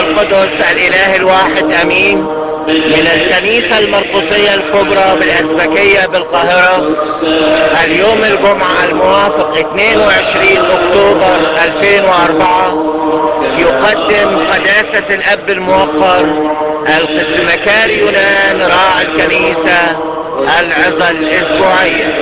القدس الاله الواحد امين من الكنيسة المرقسية الكبرى بالازبكية بالقاهرة اليوم الجمعة الموافق 22 اكتوبر 2004 يقدم قداسة الاب الموقر القسمكاري يونان راعي الكنيسة العظة الاسبوعية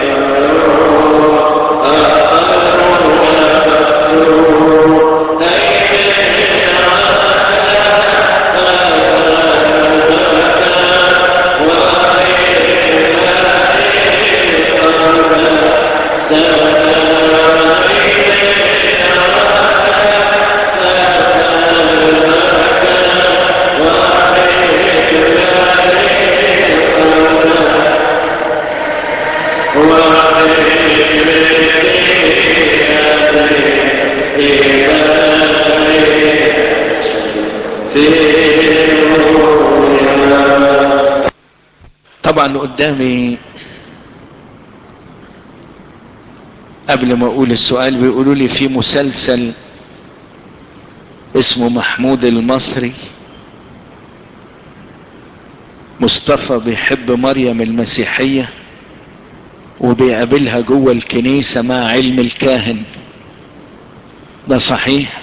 طبعا قدامي قبل ما اقول السؤال بيقولوا لي في مسلسل اسمه محمود المصري مصطفى بيحب مريم المسيحية وبيقابلها جوه الكنيسة مع علم الكاهن ده صحيح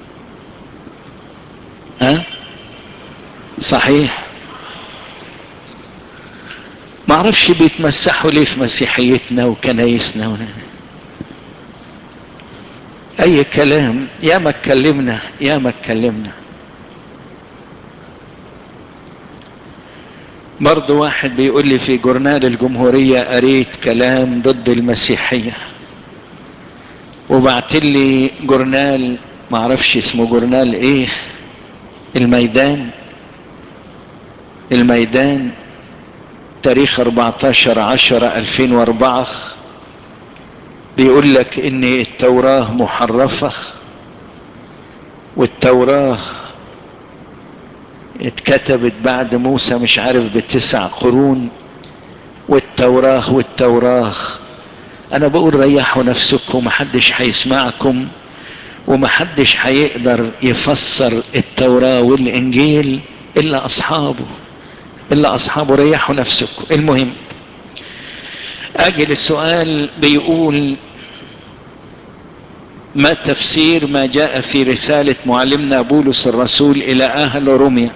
ها صحيح ما اعرفش بيتمسحوا ليه في مسيحيتنا وكنايسنا ون... اي كلام يا ما اتكلمنا يا ما اتكلمنا برضو واحد بيقول لي في جورنال الجمهورية قريت كلام ضد المسيحية وبعت لي جورنال معرفش اسمه جورنال ايه الميدان الميدان تاريخ 14 10 2004 بيقول لك ان التوراة محرفة والتوراة اتكتبت بعد موسى مش عارف بتسع قرون والتوراة والتوراة انا بقول ريحوا نفسكم محدش هيسمعكم ومحدش هيقدر يفسر التوراة والانجيل الا اصحابه الا اصحابه ريحوا نفسكم المهم اجل السؤال بيقول ما تفسير ما جاء في رسالة معلمنا بولس الرسول الى اهل روميا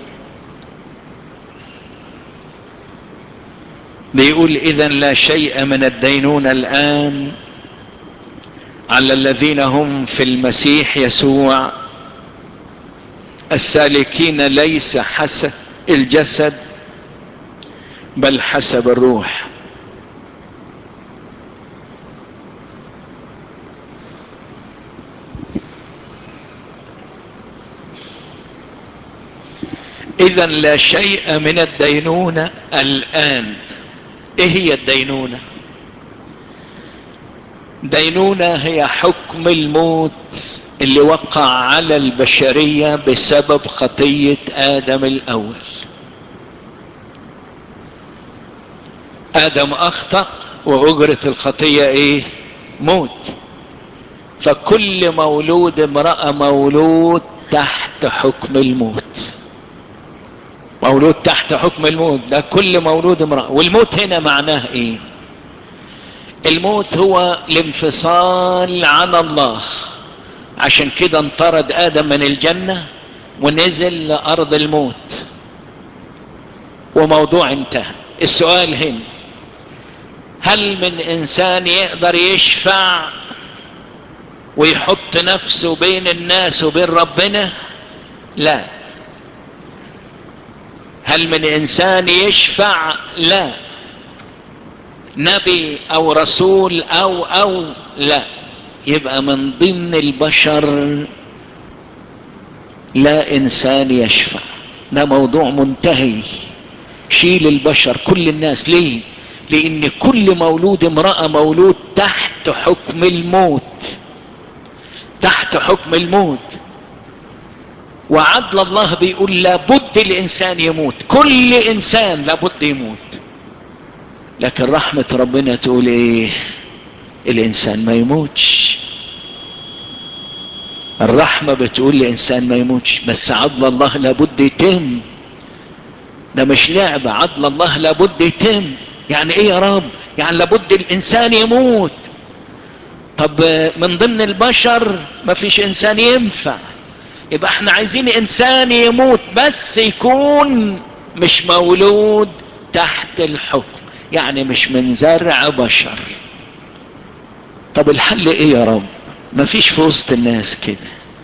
بيقول اذا لا شيء من الدينون الان على الذين هم في المسيح يسوع السالكين ليس حسب الجسد بل حسب الروح اذا لا شيء من الدينونة الان ايه هي الدينونة دينونة هي حكم الموت اللي وقع على البشرية بسبب خطية ادم الاول ادم اخطأ واجرة الخطية ايه موت فكل مولود امرأة مولود تحت حكم الموت مولود تحت حكم الموت ده كل مولود امرأة والموت هنا معناه ايه الموت هو الانفصال عن الله عشان كده انطرد ادم من الجنة ونزل لارض الموت وموضوع انتهى السؤال هنا هل من انسان يقدر يشفع ويحط نفسه بين الناس وبين ربنا لا هل من انسان يشفع لا نبي او رسول او او لا يبقى من ضمن البشر لا انسان يشفع ده موضوع منتهي شيل البشر كل الناس ليه لان كل مولود امرأة مولود تحت حكم الموت تحت حكم الموت وعدل الله بيقول لابد الانسان يموت كل انسان لابد يموت لكن رحمة ربنا تقول ايه الانسان ما يموتش الرحمة بتقول لإنسان ما يموتش بس عدل الله لابد يتم ده مش لعبة عدل الله لابد يتم يعني ايه يا رب يعني لابد الانسان يموت طب من ضمن البشر ما فيش انسان ينفع يبقى احنا عايزين انسان يموت بس يكون مش مولود تحت الحكم يعني مش من زرع بشر طب الحل ايه يا رب ما فيش في وسط الناس كده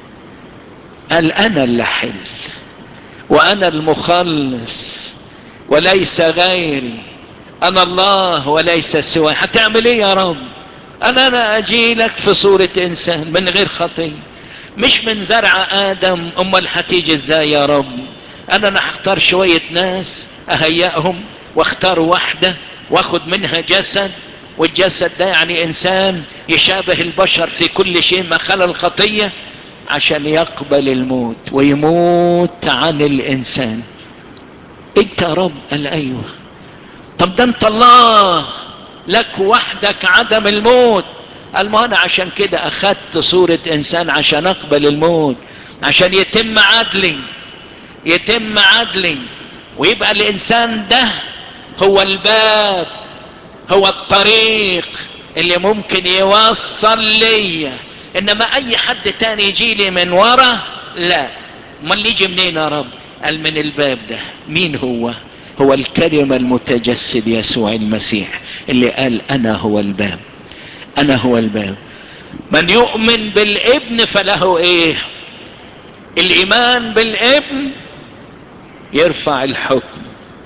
قال انا اللي حل وانا المخلص وليس غيري انا الله وليس سواي هتعمل ايه يا رب انا انا اجي لك في صورة انسان من غير خطية مش من زرع ادم امال هتيجي ازاي يا رب انا انا هختار شوية ناس اهيئهم واختار واحدة واخد منها جسد والجسد ده يعني انسان يشابه البشر في كل شيء ما خلا الخطية عشان يقبل الموت ويموت عن الانسان انت يا رب قال ايوه طب ده انت الله لك وحدك عدم الموت قال ما انا عشان كده اخدت صورة انسان عشان اقبل الموت عشان يتم عدلي يتم عدلي ويبقى الانسان ده هو الباب هو الطريق اللي ممكن يوصل ليا انما اي حد تاني يجي لي من ورا لا امال يجي منين يا رب قال من الباب ده مين هو هو الكلمة المتجسد يسوع المسيح اللي قال انا هو الباب انا هو الباب من يؤمن بالابن فله ايه الايمان بالابن يرفع الحكم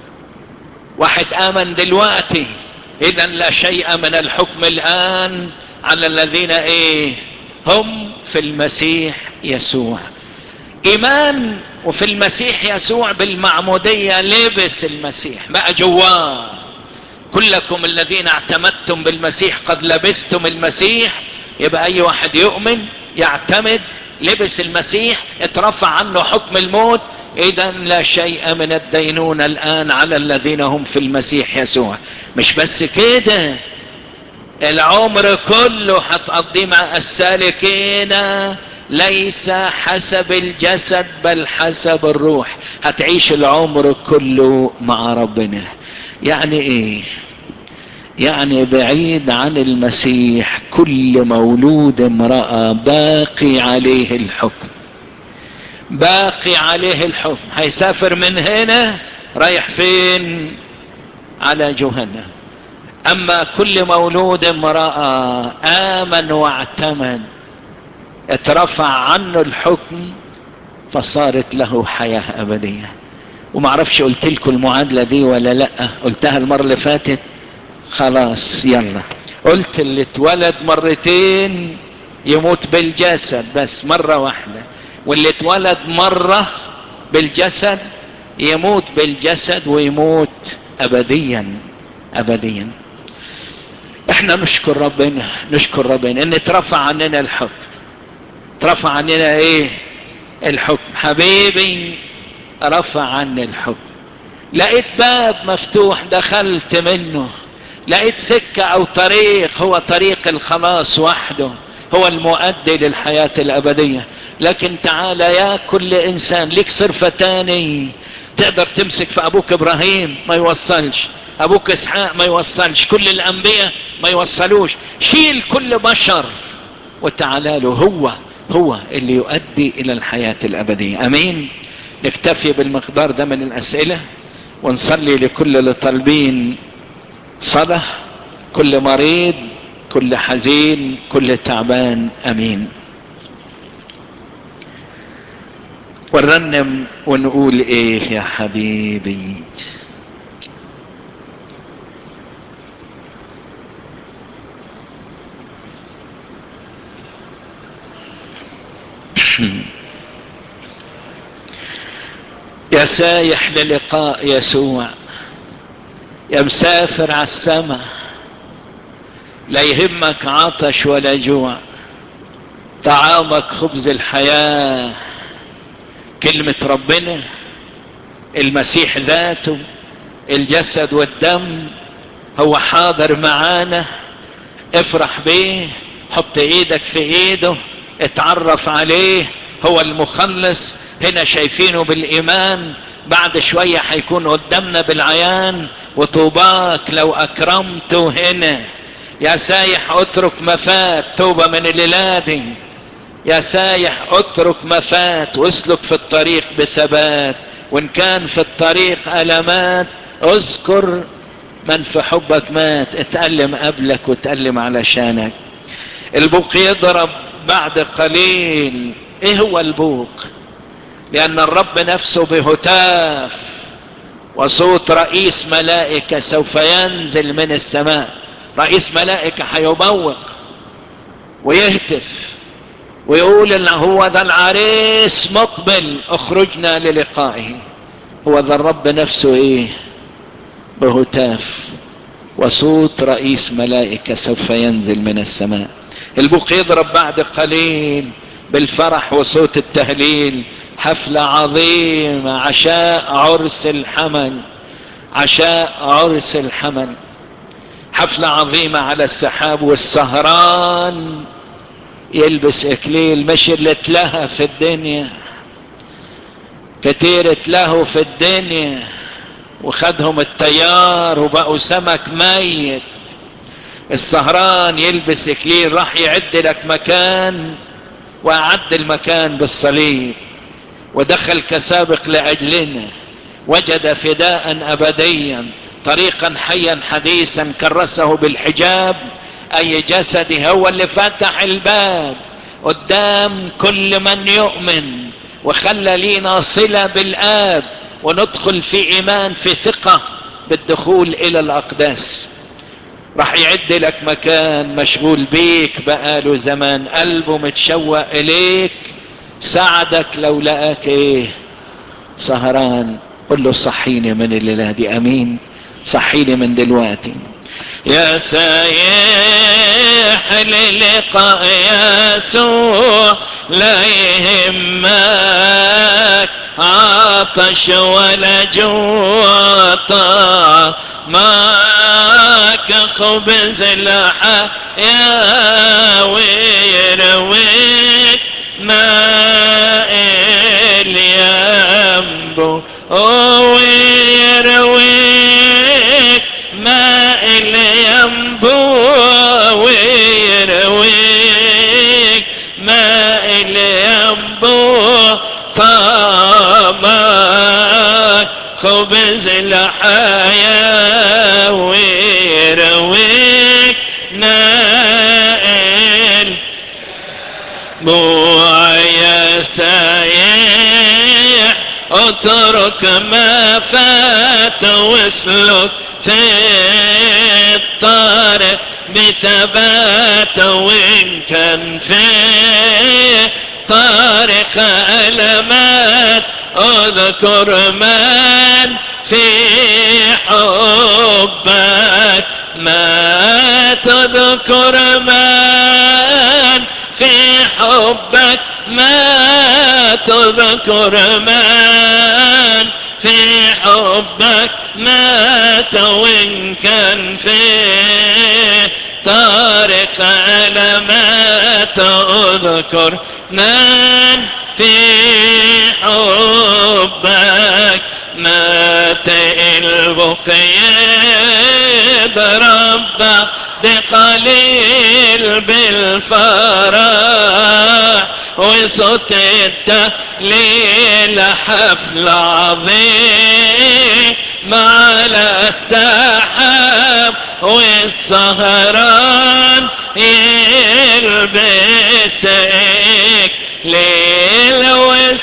واحد امن دلوقتي اذا لا شيء من الحكم الان على الذين ايه هم في المسيح يسوع ايمان وفي المسيح يسوع بالمعمودية لبس المسيح بقى جواه كلكم الذين اعتمدتم بالمسيح قد لبستم المسيح يبقى اي واحد يؤمن يعتمد لبس المسيح اترفع عنه حكم الموت اذا لا شيء من الدينونة الان على الذين هم في المسيح يسوع مش بس كده العمر كله هتقضيه مع السالكين ليس حسب الجسد بل حسب الروح هتعيش العمر كله مع ربنا يعني ايه يعني بعيد عن المسيح كل مولود امرأة باقي عليه الحكم باقي عليه الحكم هيسافر من هنا رايح فين على جهنم اما كل مولود امرأة امن واعتمد اترفع عنه الحكم فصارت له حياة ابدية ومعرفش قلت لكم المعادلة دي ولا لا قلتها المرة اللي فاتت خلاص يلا قلت اللي اتولد مرتين يموت بالجسد بس مرة واحدة واللي اتولد مرة بالجسد يموت بالجسد ويموت ابديا ابديا احنا نشكر ربنا نشكر ربنا ان اترفع عننا الحكم اترفع عننا ايه الحكم حبيبي رفع عني الحكم لقيت باب مفتوح دخلت منه لقيت سكة او طريق هو طريق الخلاص وحده هو المؤدي للحياة الابدية لكن تعالى يا كل انسان ليك صرفة تاني تقدر تمسك في ابوك ابراهيم ما يوصلش ابوك اسحاق ما يوصلش كل الانبياء ما يوصلوش شيل كل بشر وتعالى له هو هو اللي يؤدي الى الحياة الابدية امين نكتفي بالمقدار ده من الاسئلة ونصلي لكل اللي طالبين صلاة كل مريض كل حزين كل تعبان امين ونرنم ونقول ايه يا حبيبي يا سايح للقاء يسوع يا مسافر على السماء لا يهمك عطش ولا جوع طعامك خبز الحياة كلمة ربنا المسيح ذاته الجسد والدم هو حاضر معانا افرح بيه حط ايدك في ايده اتعرف عليه هو المخلص هنا شايفينه بالايمان بعد شوية هيكون قدامنا بالعيان وطوباك لو اكرمته هنا يا سايح اترك مفات توبة من الليلة دي يا سايح اترك مفات واسلك في الطريق بثبات وان كان في الطريق المات اذكر من في حبك مات اتألم قبلك وتألم علشانك البوق يضرب بعد قليل ايه هو البوق لان الرب نفسه بهتاف وصوت رئيس ملائكة سوف ينزل من السماء رئيس ملائكة هيبوق ويهتف ويقول ان هو ذا العريس مقبل اخرجنا للقائه هو ذا الرب نفسه ايه بهتاف وصوت رئيس ملائكة سوف ينزل من السماء البوق يضرب بعد قليل بالفرح وصوت التهليل حفلة عظيمة عشاء عرس الحمل عشاء عرس الحمل حفلة عظيمة على السحاب والسهران يلبس اكليل مش اللي اتلهى في الدنيا كتير اتلهوا في الدنيا وخدهم التيار وبقوا سمك ميت السهران يلبس اكليل راح يعد لك مكان واعد المكان بالصليب ودخل كسابق لاجلنا وجد فداء ابديا طريقا حيا حديثا كرسه بالحجاب اي جسد هو اللي فتح الباب قدام كل من يؤمن وخلى لينا صلة بالآب وندخل في إيمان في ثقة بالدخول إلى الأقداس راح يعد لك مكان مشغول بيك بقاله زمان قلبه متشوق إليك ساعدك لو لقاك إيه سهران قل له صحيني من الليلة دي أمين صحيني من دلوقتي يا سايح للقاء يسوع لا يهمك عطش ولا جوع معك خبز الحياة ويرويك ماء الينبو ويرويك ماء الينبوع ويرويك ماء الينبوع طعمك خبز الحياة ويرويك نائل بوع يا سايح اترك ما فات واسلك في الطريق بثبات وان كان في طريق ألمات اذكر من في حبك ما تذكر من في حبك ما تذكر من في حبك مات وان كان في طارق علامات اذكر من في حبك مات البقيد رب بقليل بالفرح وصوت التهليل حفل عظيم على السحاب والسهران يلبسك ليل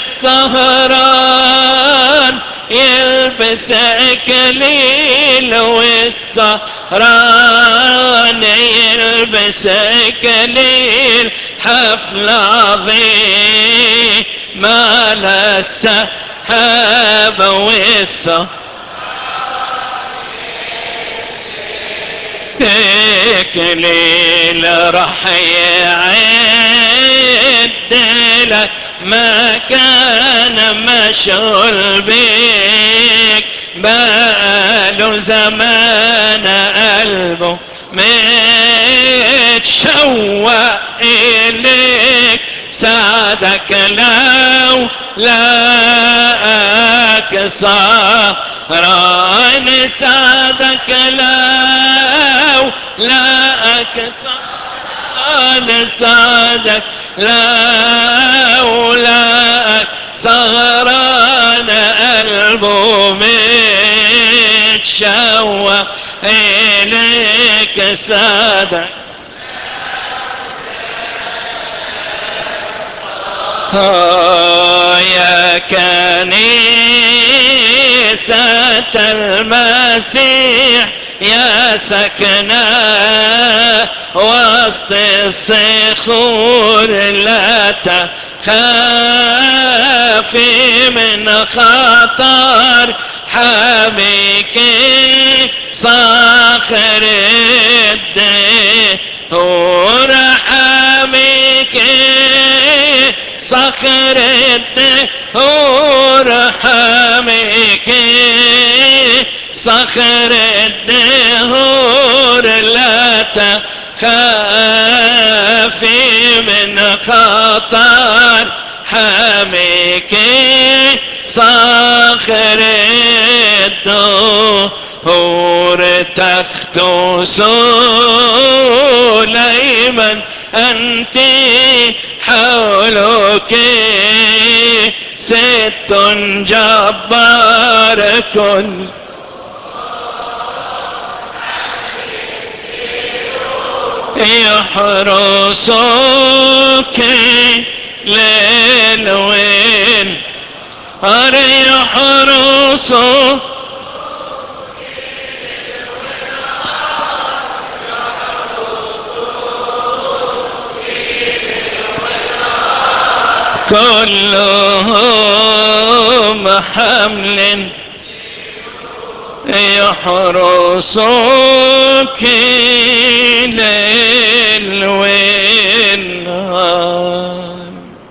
والسهران يلبسك ليل والسهران يلبسك ليل حفل عظيم على السحاب والسهران فيك ليلة راح يعد لك ما كان مشغول بيك بقاله زمان قلبه متشوق إليك سعدك لو لا أكسران سعدك لو لا أكسران سعدك لو لا أكسران قلبه متشوق إليك سعدك يا كنيسة المسيح يا سكنة وسط الصخور لا تخافي من خطر حميك صخر الدهور حميك صخر الدهور حميك صخر الدهور لا تخافي من خطر حميك صخر الدهور تخت سليمان أنت حولك ست جبار كل يحرسك ليل وين أر يحرسك كلهم حمل يحرسك ليل والنهار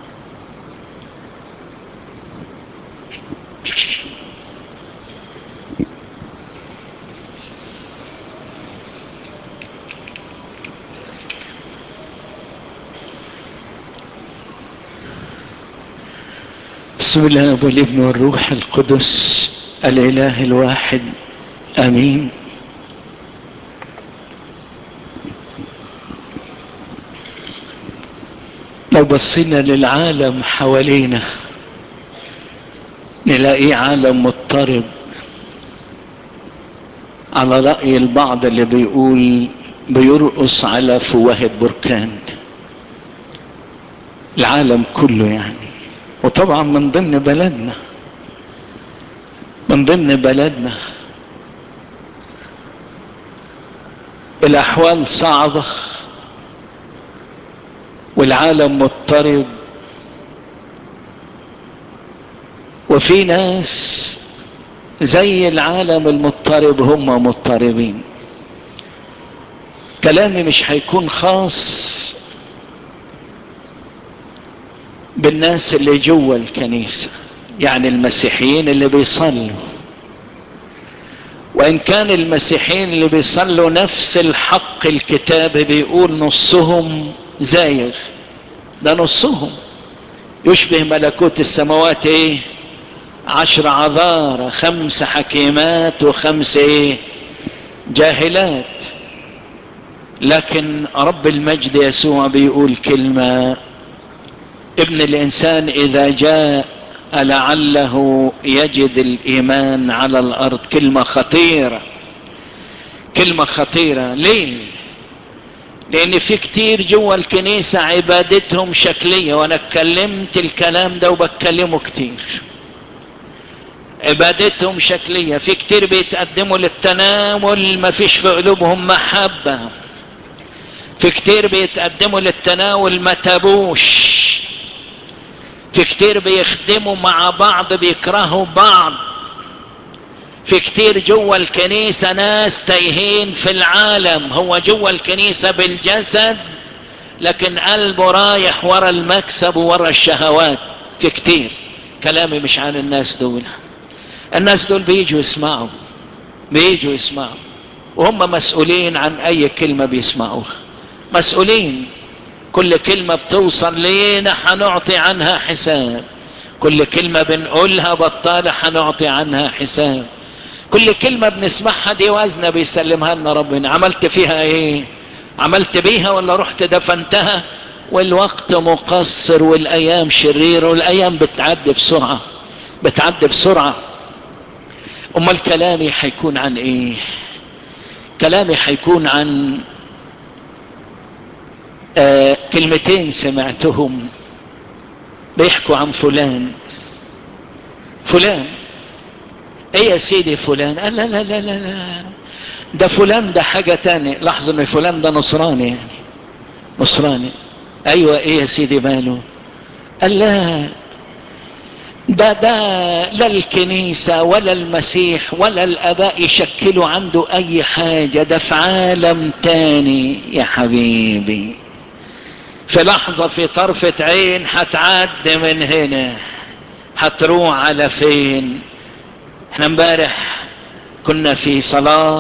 بسم الله والابن والروح القدس الاله الواحد امين لو بصينا للعالم حوالينا نلاقيه عالم مضطرب على رأي البعض اللي بيقول بيرقص على فوهة بركان العالم كله يعني وطبعا من ضمن بلدنا من ضمن بلدنا الاحوال صعبة والعالم مضطرب وفي ناس زي العالم المضطرب هم مضطربين كلامي مش هيكون خاص بالناس اللي جوه الكنيسة يعني المسيحيين اللي بيصلوا وان كان المسيحيين اللي بيصلوا نفس الحق الكتاب بيقول نصهم زايغ ده نصهم يشبه ملكوت السماوات ايه عشر عذارى خمس حكيمات وخمس ايه جاهلات لكن رب المجد يسوع بيقول كلمة ابن الانسان اذا جاء لعله يجد الايمان على الارض كلمة خطيرة كلمة خطيرة ليه لان في كتير جوا الكنيسة عبادتهم شكلية وانا اتكلمت الكلام ده وبتكلمه كتير عبادتهم شكلية في كتير بيتقدموا للتناول ما فيش في قلوبهم محبة في كتير بيتقدموا للتناول ما تابوش في كتير بيخدموا مع بعض بيكرهوا بعض في كتير جوا الكنيسة ناس تايهين في العالم هو جوا الكنيسة بالجسد لكن قلبه رايح ورا المكسب وورا الشهوات في كتير كلامي مش عن الناس دول الناس دول بيجوا يسمعوا بيجوا يسمعوا وهم مسؤولين عن اي كلمة بيسمعوها مسؤولين كل كلمة بتوصل لينا هنعطي عنها حساب كل كلمة بنقولها بطالة هنعطي عنها حساب كل كلمة بنسمعها دي وزنة بيسلمها لنا ربنا عملت فيها ايه عملت بيها ولا رحت دفنتها والوقت مقصر والايام شريرة والايام بتعدي بسرعة بتعدي بسرعة امال كلامي حيكون عن ايه كلامي حيكون عن آه كلمتين سمعتهم بيحكوا عن فلان فلان ايه يا سيدي فلان قال لا لا لا لا, لا. ده فلان ده حاجة تانية لاحظوا ان فلان ده نصراني يعني نصراني ايوه ايه يا سيدي ماله قال لا ده ده لا الكنيسة ولا المسيح ولا الاباء يشكلوا عنده اي حاجة ده في عالم تاني يا حبيبي في لحظة في طرفة عين هتعدي من هنا هتروح على فين احنا امبارح كنا في صلاة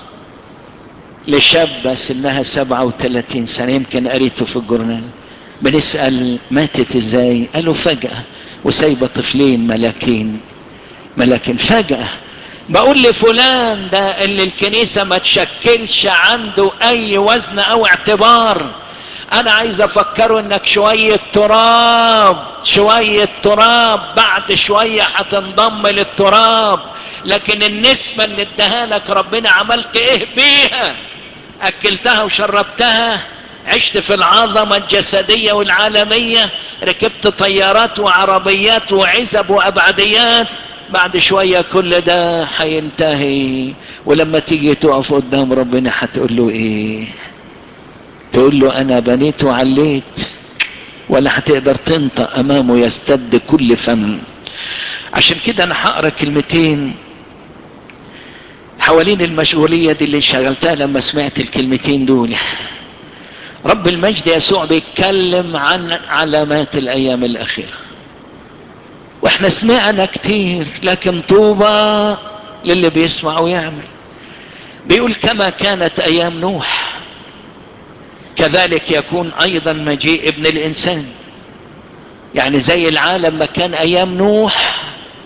لشابة سنها سبعة وثلاثين سنة يمكن قريته في الجورنال بنسأل ماتت ازاي قالوا فجأة وسايبة طفلين ملاكين ملاكين فجأة بقول لفلان ده اللي الكنيسة ما تشكلش عنده اي وزن او اعتبار انا عايز افكره انك شوية تراب شوية تراب بعد شوية هتنضم للتراب لكن النسبة اللي اداها لك ربنا عملت ايه بيها اكلتها وشربتها عشت في العظمة الجسدية والعالمية ركبت طيارات وعربيات وعزب وابعديات بعد شوية كل ده هينتهي ولما تيجي تقف قدام ربنا هتقول له ايه تقول له انا بنيت وعليت ولا هتقدر تنطق امامه يستد كل فم عشان كده انا هقرا كلمتين حوالين المشغولية دي اللي شغلتها لما سمعت الكلمتين دول رب المجد يسوع بيتكلم عن علامات الايام الاخيرة واحنا سمعنا كتير لكن طوبى للي بيسمع ويعمل بيقول كما كانت ايام نوح كذلك يكون ايضا مجيء ابن الانسان يعني زي العالم ما كان ايام نوح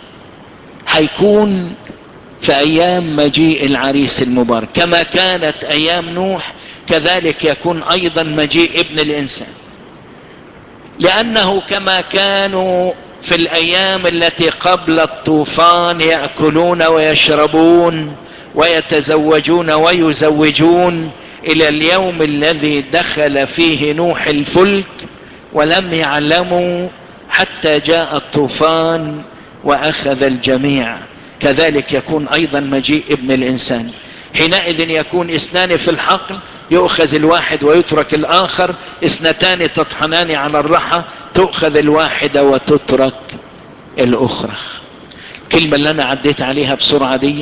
هيكون في ايام مجيء العريس المبارك كما كانت ايام نوح كذلك يكون ايضا مجيء ابن الانسان لانه كما كانوا في الايام التي قبل الطوفان ياكلون ويشربون ويتزوجون ويزوجون الى اليوم الذي دخل فيه نوح الفلك ولم يعلموا حتى جاء الطوفان واخذ الجميع كذلك يكون ايضا مجيء ابن الانسان حينئذ يكون اثنان في الحقل يؤخذ الواحد ويترك الاخر اثنتان تطحنان على الرحى تؤخذ الواحدة وتترك الاخرى الكلمة اللي انا عديت عليها بسرعة دي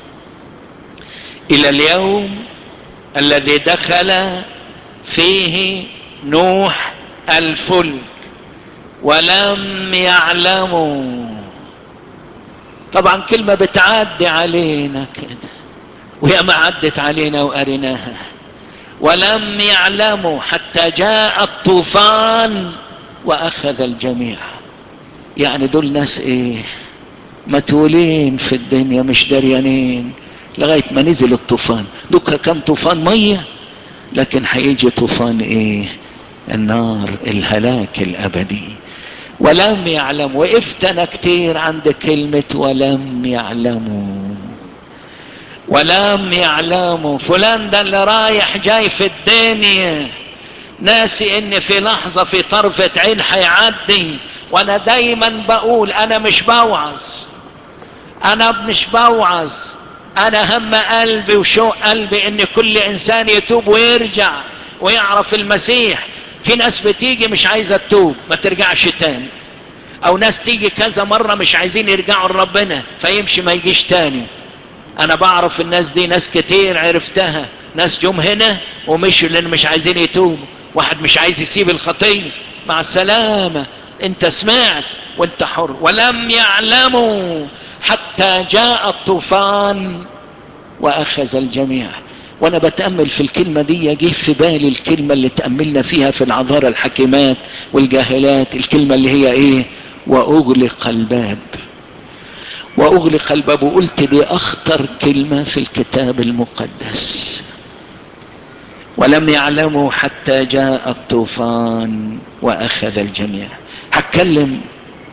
الى اليوم الذي دخل فيه نوح الفلك ولم يعلموا طبعا كلمة بتعدي علينا كده وهي ما عدت علينا وقريناها ولم يعلموا حتى جاء الطوفان واخذ الجميع يعني دول ناس ايه متولين في الدنيا مش دريانين لغاية ما نزل الطوفان دوكا كان طوفان مية لكن هيجي طوفان ايه النار الهلاك الابدي ولم يعلم وقفت انا كتير عند كلمة ولم يعلموا ولم يعلموا فلان ده اللي رايح جاي في الدنيا ناسي ان في لحظة في طرفة عين هيعدي وانا دايما بقول انا مش بوعظ انا مش بوعظ انا هم قلبي وشوق قلبي ان كل انسان يتوب ويرجع ويعرف المسيح في ناس بتيجي مش عايزة تتوب ما ترجعش تاني او ناس تيجي كذا مرة مش عايزين يرجعوا لربنا فيمشي ما يجيش تاني انا بعرف الناس دي ناس كتير عرفتها ناس جم هنا ومشوا لان مش عايزين يتوبوا واحد مش عايز يسيب الخطية مع السلامة انت سمعت وانت حر ولم يعلموا حتى جاء الطوفان واخذ الجميع وانا بتأمل في الكلمة دي جه في بالي الكلمة اللي تأملنا فيها في العذارى الحكيمات والجاهلات الكلمة اللي هي ايه واغلق الباب واغلق الباب وقلت دي اخطر كلمة في الكتاب المقدس ولم يعلموا حتى جاء الطوفان واخذ الجميع هتكلم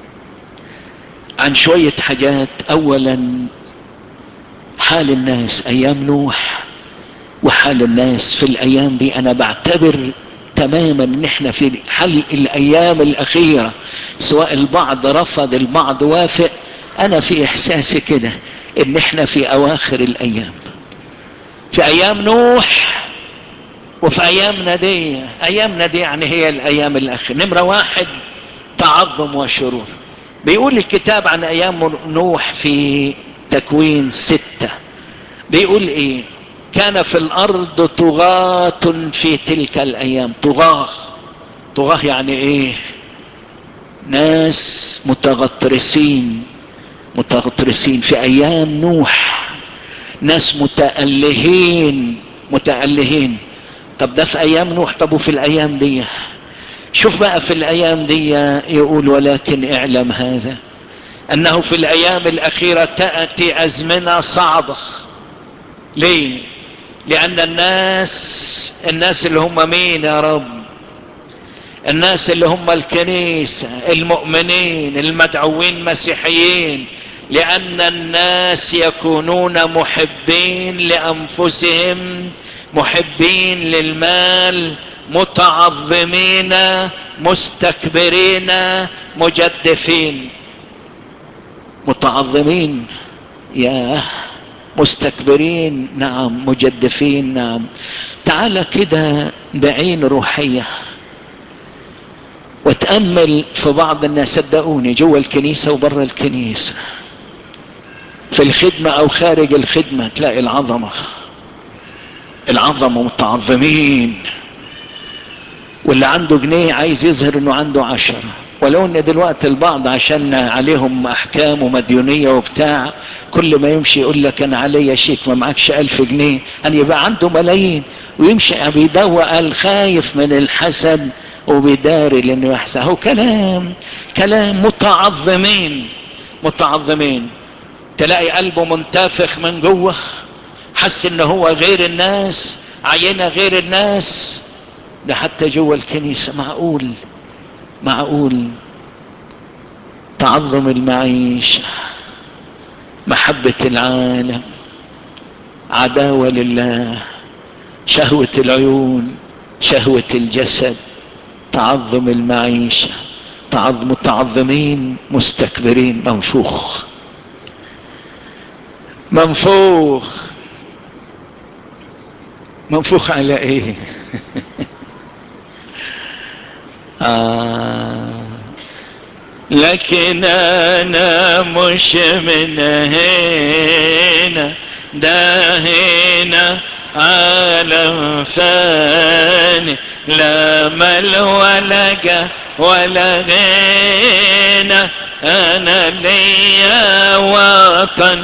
عن شوية حاجات اولا حال الناس ايام نوح وحال الناس في الايام دي انا بعتبر تماما ان احنا في حل الايام الاخيرة سواء البعض رفض البعض وافق انا في احساسي كده ان احنا في اواخر الايام في ايام نوح وفي ايامنا دي ايامنا دي يعني هي الايام الاخيرة نمرة واحد تعظم وشرور بيقول الكتاب عن ايام نوح في تكوين ستة بيقول ايه كان في الارض طغاة في تلك الايام طغاة طغاة يعني ايه ناس متغطرسين متغطرسين في ايام نوح ناس متألهين متألهين طب ده في ايام نوح طب وفي الايام دي شوف بقى في الايام دي يقول ولكن اعلم هذا انه في الايام الاخيرة تأتي ازمنة صعبة ليه لان الناس الناس اللي هم مين يا رب الناس اللي هم الكنيسة المؤمنين المدعوين مسيحيين لان الناس يكونون محبين لانفسهم محبين للمال متعظمين مستكبرين مجدفين متعظمين يا مستكبرين نعم مجدفين نعم تعال كده بعين روحية وتأمل في بعض الناس صدقوني جوا الكنيسة وبره الكنيسة في الخدمة او خارج الخدمة تلاقي العظمة العظمة متعظمين واللي عنده جنيه عايز يظهر انه عنده عشرة ولو ان دلوقتي البعض عشان عليهم احكام ومديونية وبتاع كل ما يمشي يقول لك انا عليا شيك ما معكش الف جنيه ان يبقى عنده ملايين ويمشي بيدوق الخايف من الحسد وبيداري لانه يحسن هو كلام كلام متعظمين متعظمين تلاقي قلبه منتفخ من جوه حس ان هو غير الناس عينه غير الناس ده حتى جوه الكنيسة معقول معقول تعظم المعيشة محبة العالم عداوة لله شهوة العيون شهوة الجسد تعظم المعيشة تعظم متعظمين مستكبرين منفوخ منفوخ منفوخ على ايه آه لكن انا مش من هنا ده هنا عالم فاني لا مل ولا جه ولا غنى انا ليا وطن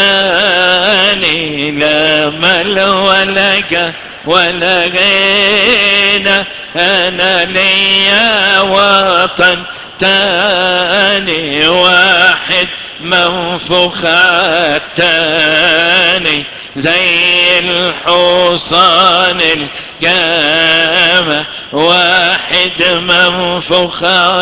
تاني لا مل ولا جه ولا غنى انا ليا وطن تاني واحد منفوخ التاني زي الحصان الجامع واحد منفوخ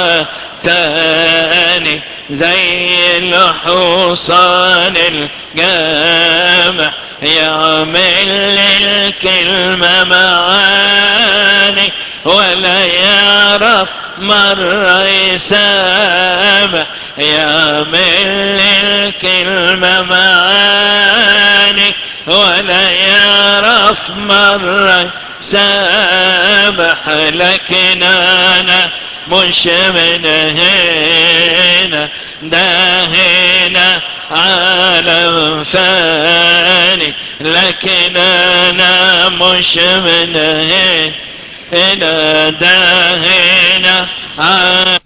تاني زي الحصان الجامع يعمل الكلمة معاني ولا يعرف مرة يسامع يعمل الكلمة معاني ولا يعرف مرة سامح لكن انا مش من هنا ده هنا عالم فاني لكن انا مش من هنا هنا ده هنا عالم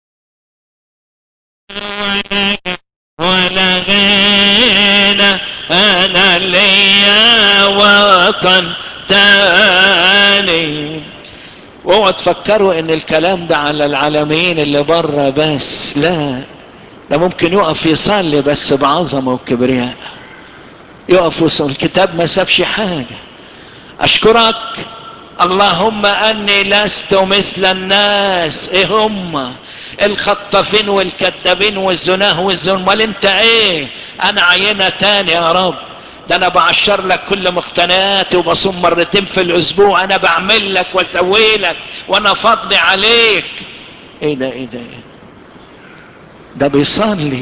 ولا غنى مرة تاني واوعوا تفكروا ان الكلام ده على العالمين اللي بره بس لا ده ممكن يقف يصلي بس بعظمه وكبرياء يقف وصل الكتاب ما سابش حاجه اشكرك اللهم اني لست مثل الناس ايه هم الخطافين والكذابين والزناه والزن امال انت ايه انا عينه تاني يا رب ده انا بعشر لك كل مقتنياتي وبصوم مرتين في الاسبوع انا بعمل لك واسوي لك وانا فضلي عليك ايه ده ايه ده ايه ده بيصلي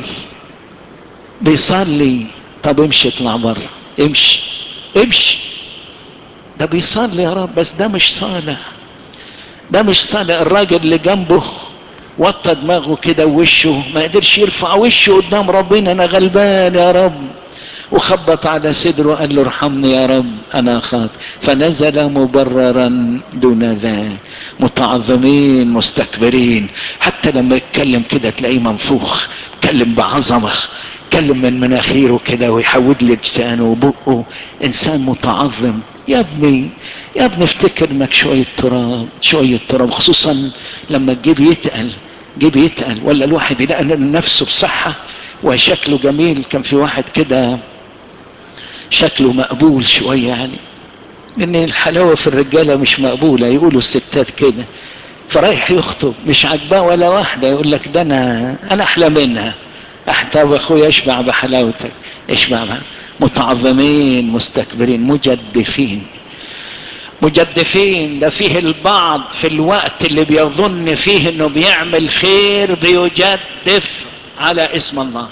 بيصلي طب امشي اطلع بره امشي امشي ده بيصلي يا رب بس ده مش صالح ده مش صالح الراجل اللي جنبه وطى دماغه كده ووشه ما قدرش يرفع وشه قدام ربنا انا غلبان يا رب وخبط على صدره وقال له ارحمني يا رب انا اخاف فنزل مبررا دون ذا متعظمين مستكبرين حتى لما يتكلم كده تلاقيه منفوخ يتكلم بعظمه يتكلم من مناخيره كده ويحود لسانه وبقه انسان متعظم يا ابني يا ابني افتكر انك شوية تراب شوية تراب خصوصا لما الجيب يتقل جيب يتقل ولا الواحد يلاقي نفسه بصحة وشكله جميل كان في واحد كده شكله مقبول شوية يعني لان الحلاوة في الرجالة مش مقبولة يقولوا الستات كده فرايح يخطب مش عاجباه ولا واحدة يقول لك ده انا انا احلى منها احتوى اخويا اشبع بحلاوتك اشبع بحلاوتك. متعظمين مستكبرين مجدفين مجدفين ده فيه البعض في الوقت اللي بيظن فيه انه بيعمل خير بيجدف على اسم الله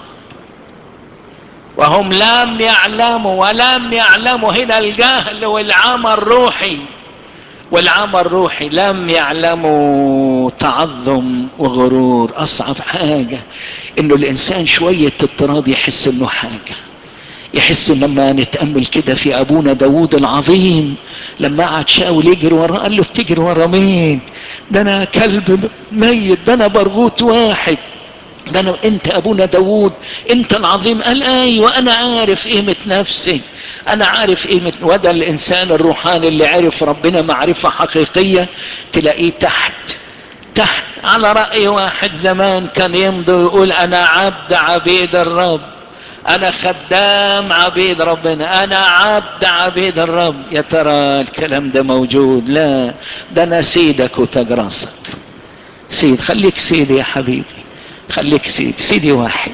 وهم لم يعلموا ولم يعلموا هنا الجهل والعمى الروحي والعمى الروحي لم يعلموا تعظم وغرور اصعب حاجة انه الانسان شوية اضطراب يحس انه حاجة يحس لما نتأمل كده في ابونا داود العظيم لما قعد شاول يجري وراه قال له بتجري ورا مين ده انا كلب ميت ده انا برغوت واحد ده انا انت ابونا داود انت العظيم قال ايوه انا عارف قيمة نفسي انا عارف قيمة وده الانسان الروحاني اللي عرف ربنا معرفة حقيقية تلاقيه تحت تحت على رأي واحد زمان كان يمضي ويقول انا عبد عبيد الرب انا خدام عبيد ربنا انا عبد عبيد الرب يا ترى الكلام ده موجود لا ده انا سيدك وتاج راسك سيد خليك سيدي يا حبيبي خليك سيدي سيدي واحد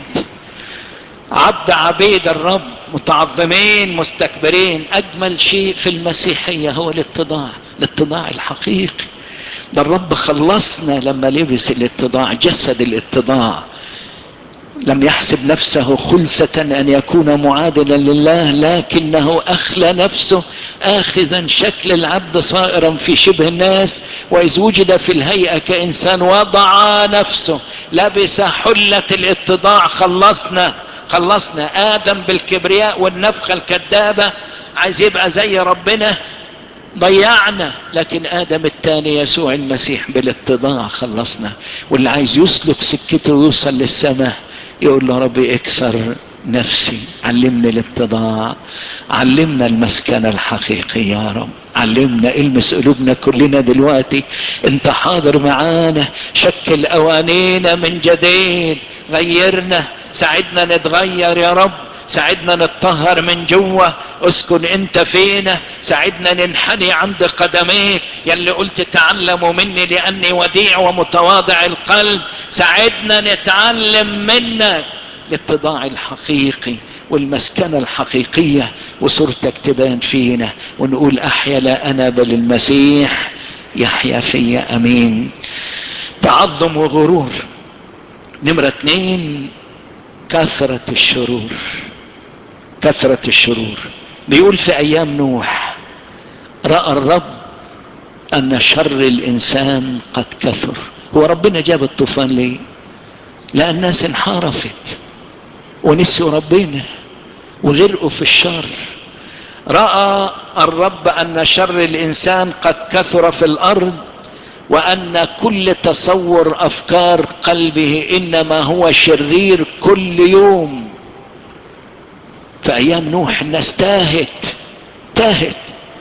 عبد عبيد الرب متعظمين مستكبرين اجمل شيء في المسيحية هو الاتضاع الاتضاع الحقيقي ده الرب خلصنا لما لبس الاتضاع جسد الاتضاع لم يحسب نفسه خلسة ان يكون معادلا لله لكنه اخلى نفسه اخذا شكل العبد صائرا في شبه الناس واذ وجد في الهيئة كانسان وضع نفسه لبس حلة الاتضاع خلصنا خلصنا ادم بالكبرياء والنفخة الكذابة عايز يبقى زي ربنا ضيعنا لكن ادم الثاني يسوع المسيح بالاتضاع خلصنا واللي عايز يسلك سكته ويوصل للسماء يقول له ربي اكسر نفسي علمني الاتضاع علمنا المسكنة الحقيقية يا رب علمنا المس قلوبنا كلنا دلوقتي انت حاضر معانا شكل اوانينا من جديد غيرنا ساعدنا نتغير يا رب ساعدنا نتطهر من جوه اسكن انت فينا ساعدنا ننحني عند قدميك يلي قلت تعلموا مني لاني وديع ومتواضع القلب ساعدنا نتعلم منك الاتضاع الحقيقي والمسكنة الحقيقية وصورتك تبان فينا ونقول احيا لا انا بل المسيح يحيا فيا امين تعظم وغرور نمرة اتنين كثرة الشرور كثرة الشرور بيقول في ايام نوح رأى الرب ان شر الانسان قد كثر هو ربنا جاب الطوفان ليه لان الناس انحرفت ونسوا ربنا وغرقوا في الشر رأى الرب ان شر الانسان قد كثر في الارض وان كل تصور افكار قلبه انما هو شرير كل يوم في ايام نوح الناس تاهت تاهت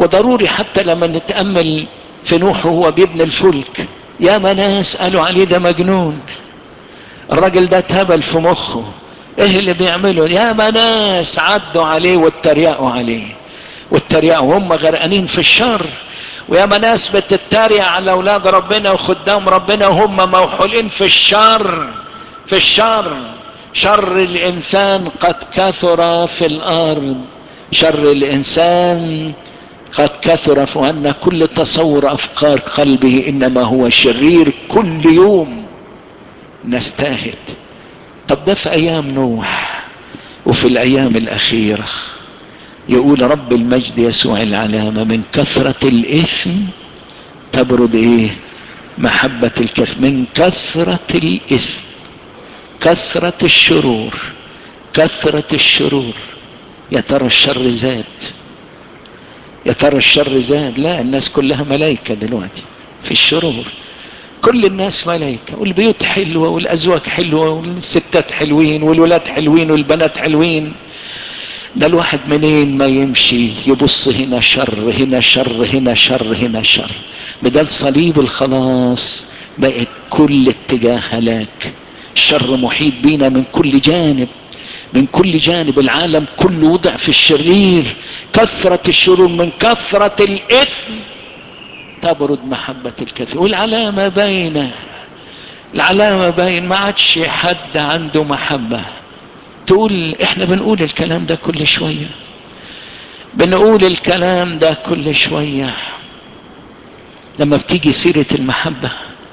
وضروري حتى لما نتأمل في نوح وهو بيبني الفلك يا ما ناس قالوا عليه ده مجنون الراجل ده اتهبل في مخه ايه اللي بيعمله يا ما ناس عدوا عليه واتريقوا عليه واتريقوا هم غرقانين في الشر ويا ما ناس بتتريق على اولاد ربنا وخدام ربنا وهم موحولين في الشر في الشر شر الانسان قد كثر في الارض شر الانسان قد كثر وان كل تصور افكار قلبه انما هو شرير كل يوم نستاهد طب ده في ايام نوح وفي الايام الاخيره يقول رب المجد يسوع العلامه من كثره الاثم تبرد ايه محبه الكثر من كثره الاثم كثره الشرور كثره الشرور يا ترى الشر زاد يا ترى الشر زاد لا الناس كلها ملائكه دلوقتي في الشرور كل الناس ملائكة والبيوت حلوة والأزواج حلوة والستات حلوين والولاد حلوين والبنات حلوين ده الواحد منين ما يمشي يبص هنا شر هنا شر هنا شر هنا شر بدل صليب الخلاص بقت كل اتجاه هلاك الشر محيط بينا من كل جانب من كل جانب العالم كله وضع في الشرير كثرة الشرور من كثرة الإثم تبرد محبة الكثير والعلامة باينة العلامة باين ما عادش حد عنده محبة تقول احنا بنقول الكلام ده كل شوية بنقول الكلام ده كل شوية لما بتيجي سيرة المحبة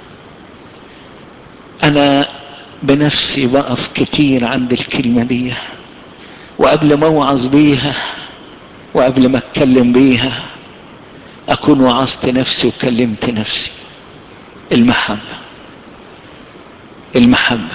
انا بنفسي بقف كتير عند الكلمة دي وقبل ما اوعظ بيها وقبل ما اتكلم بيها اكون وعظت نفسي وكلمت نفسي المحبة المحبة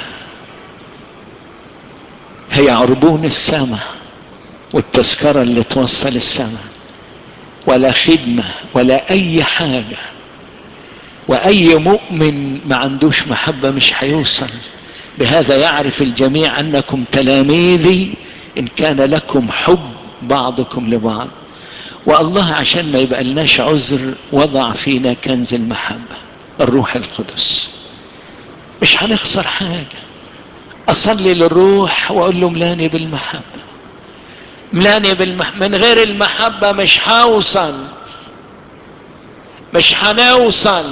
هي عربون السماء والتذكرة اللي توصل السماء ولا خدمة ولا اي حاجة واي مؤمن ما عندوش محبة مش هيوصل بهذا يعرف الجميع انكم تلاميذي ان كان لكم حب بعضكم لبعض والله عشان ما يبقى لناش عذر وضع فينا كنز المحبة الروح القدس مش هنخسر حاجة اصلي للروح واقول له ملاني بالمحبة ملاني بالمحبة من غير المحبة مش هوصل مش هنوصل